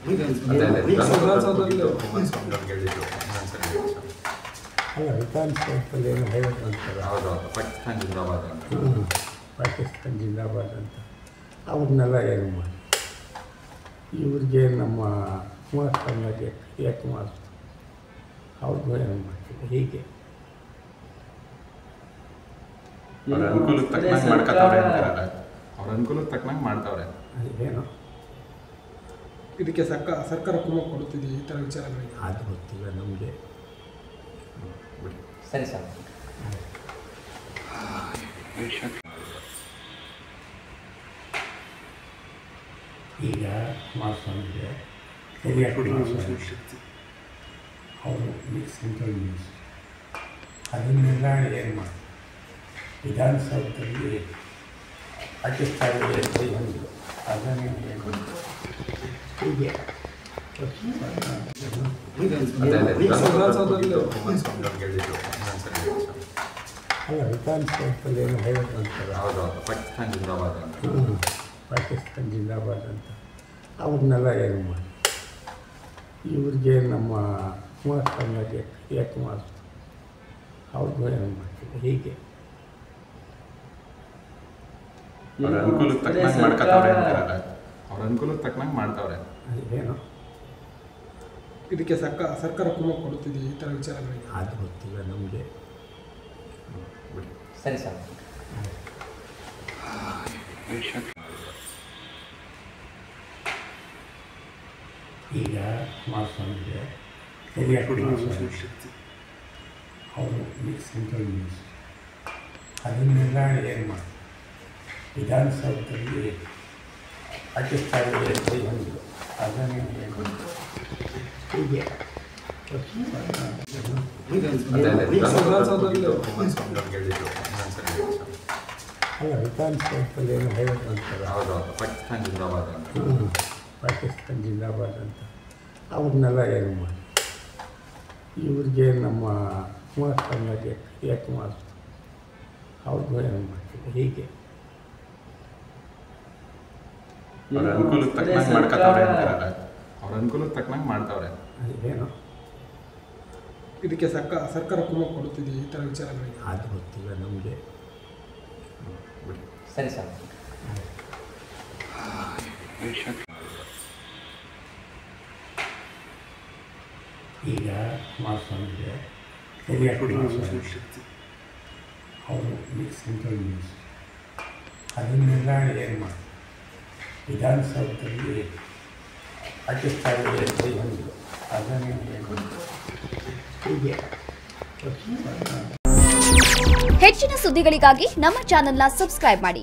ಅದೇ ಅದೇ ವಿಧಾನಸೌಧದಲ್ಲಿ ಕುಮಾರಸ್ವಾಮಿ ಅವ್ರಿಗೆ ಹೇಳಿದ್ರು ಇನ್ನೊಂದ್ಸರಿ ಹೇಳಿ ಸರ್. ಅಲ್ಲ ವಿಧಾನಸೌಧದಲ್ಲಿ ಏನು ಹೇಳೋದು ಅಂತಾರೆ ಹೌದು ಹೌದು ಪಾಕಿಸ್ತಾನ್ ಜಿಂದಾಬಾದ್ ಅಂತ ಹ್ಮ್. ಪಾಕಿಸ್ತಾನ ಜಿಂದಾಬಾದ್ ಅಂತ ಅವ್ರನ್ನೆಲ್ಲ ಏನು ಮಾಡಿ ಇವ್ರಿಗೆ ನಮ್ಮ ಕುಮಾರಸ್ವಾಮಿಗೆ ಯಾಕೆ ಮಾಡ್ತು ಅವ್ರಿಗೂ ಏನು ಮಾಡ್ತಿಲ್ಲ ಹೀಗೆ ಅವ್ರ ಅನುಕೂಲಕ್ಕೆ ತಕ್ಕನಂಗೆ ಮಾಡ್ಕೊತಾವ್ರೆ ಅಂತಾರಲ್ಲ ಅವ್ರ ಅನುಕೂಲಕ್ಕೆ ತಕ್ಕನಂಗೆ ಮಾಡ್ತಾವ್ರೆ ಅದೇನೋ ಇದಕ್ಕೆ ಸರ್ಕಾರ ಸರ್ಕಾರ ಕುಮ್ಮಕ್ಕು ಕೊಡುತ್ತಿದೆ ಈ ಥರ ವಿಚಾರಗಳಿಗೆ ಅದು ಗೊತ್ತಿಲ್ಲ ನಮಗೆ ಬಿಡಿ ಸರಿ ಸರ್ ಈಗ ಕುಮಾರಸ್ವಾಮಿಗೆ ಸರಿಯಾಗಿ ಕುಮಾರಸ್ವಾಮಿ ಅವರು ಸೆಂಟ್ರಲ್ ನ್ಯೂಸ್ ಅದನ್ನೆಲ್ಲ ಏನು ಮಾಡಿ ವಿಧಾನಸೌಧದಲ್ಲಿ ಪಾಕಿಸ್ತಾನದಲ್ಲಿ ಬಂದರು ಅದನ್ನೇ ಏನು ಮಾಡಿ ಹೀಗೆ ಅದೇ ಅದೇ ವಿಧಾನಸೌಧದಲ್ಲಿ ಕುಮಾರಸ್ವಾಮಿ ಅವ್ರಿಗೆ ಹೇಳಿದ್ರು ಇನ್ನೊಂದ್ಸರಿ ಹೇಳಿ ಸರ್. ಅಲ್ಲ ವಿಧಾನಸೌಧದಲ್ಲಿ ಏನು ಹೇಳೋದು ಅಂತಾರೆ ಹೌದು ಹೌದು ಪಾಕಿಸ್ತಾನ್ ಜಿಂದಾಬಾದ್ ಅಂತ ಹ್ಮ್. ಪಾಕಿಸ್ತಾನ ಜಿಂದಾಬಾದ್ ಅಂತ ಅವ್ರನ್ನೆಲ್ಲ ಏನು ಮಾಡಿ ಇವ್ರಿಗೆ ನಮ್ಮ ಕುಮಾರಸ್ವಾಮಿಗೆ ಯಾಕೆ ಮಾಡ್ತು ಅವ್ರಿಗೂ ಏನು ಮಾಡ್ತಿಲ್ಲ ಹೀಗೆ ಅವ್ರ ಅನುಕೂಲಕ್ಕೆ ತಕ್ಕನಂಗೆ ಮಾಡ್ಕೊತಾವ್ರೆ ಅಂತಾರಲ್ಲ ಅವ್ರ ಅನುಕೂಲಕ್ಕೆ ತಕ್ಕನಂಗೆ ಮಾಡ್ತಾವ್ರೆ ಅದೇನೋ ಇದಕ್ಕೆ ಸರ್ಕಾರ ಸರ್ಕಾರ ಕುಮ್ಮಕ್ಕು ಕೊಡುತ್ತಿದೆ ಈ ಥರ ವಿಚಾರಗಳಿಗೆ ಅದು ಗೊತ್ತಿಲ್ಲ ನಮಗೆ ಬಿಡಿ ಸರಿ ಸರ್ ಈಗ ಕುಮಾರಸ್ವಾಮಿಗೆ ಸರಿಯಾಗಿ ಕುಮಾರಸ್ವಾಮಿ ಅವರು ಸೆಂಟ್ರಲ್ ನ್ಯೂಸ್ ಅದನ್ನೆಲ್ಲ ಏನು ಮಾಡಿ ವಿಧಾನಸೌಧದಲ್ಲಿ ಪಾಕಿಸ್ತಾನದಲ್ಲಿ ಬಂದರು ಅದನ್ನೇ ಏನು ಮಾಡಿ ಹೀಗೆ ಅದೇ ಅದೇ ವಿಧಾನಸೌಧದಲ್ಲಿ ಕುಮಾರಸ್ವಾಮಿ ಅವ್ರಿಗೆ ಹೇಳಿದ್ರು ಇನ್ನೊಂದ್ಸರಿ ಹೇಳಿ ಸರ್. ಅಲ್ಲ ವಿಧಾನಸೌಧದಲ್ಲಿ ಏನು ಹೇಳೋದು ಅಂತಾರೆ ಹೌದು ಹೌದು ಪಾಕಿಸ್ತಾನ್ ಜಿಂದಾಬಾದ್ ಅಂತ ಹ್ಮ್. ಪಾಕಿಸ್ತಾನ ಜಿಂದಾಬಾದ್ ಅಂತ ಅವ್ರನ್ನೆಲ್ಲ ಏನು ಮಾಡಿ ಇವ್ರಿಗೆ ನಮ್ಮ ಕುಮಾರಸ್ವಾಮಿಗೆ ಯಾಕೆ ಮಾಡ್ತು ಅವ್ರಿಗೂ ಏನು ಮಾಡ್ತಿಲ್ಲ ಹೀಗೆ ಅವ್ರ ಅನುಕೂಲಕ್ಕೆ ತಕ್ಕನಂಗೆ ಮಾಡ್ಕೊತಾವ್ರೆ ಅಂತಾರಲ್ಲ ಅವ್ರ ಅನುಕೂಲಕ್ಕೆ ತಕ್ಕನಂಗೆ ಮಾಡ್ತಾವ್ರೆ ಅದೇನೋ ಇದಕ್ಕೆ ಸರ್ಕಾರ ಸರ್ಕಾರ ಕುಮ್ಮಕ್ಕು ಕೊಡುತ್ತಿದೆ ಈ ಥರ ವಿಚಾರಗಳಿಗೆ ಅದು ಗೊತ್ತಿಲ್ಲ ನಮಗೆ ಬಿಡಿ ಸರಿ ಸರ್ ಈಗ ಕುಮಾರಸ್ವಾಮಿಗೆ ಸರಿಯಾಗಿ ಕುಮಾರಸ್ವಾಮಿ ಅವರು ಸೆಂಟ್ರಲ್ ನ್ಯೂಸ್ ಅದನ್ನೆಲ್ಲ ಏನು ಮಾಡಿ ವಿಧಾನಸೌಧದಲ್ಲಿ ಪಾಕಿಸ್ತಾನದಲ್ಲಿ ಬಂದರು ಅದನ್ನೇ ಏನು ಮಾಡಿ ಹೀಗೆ ಹೆಚ್ಚಿನ ಸುದ್ದಿಗಳಿಗಾಗಿ ನಮ್ಮ ಚಾನೆಲ್ನ ಸಬ್ಸ್ಕ್ರೈಬ್ ಮಾಡಿ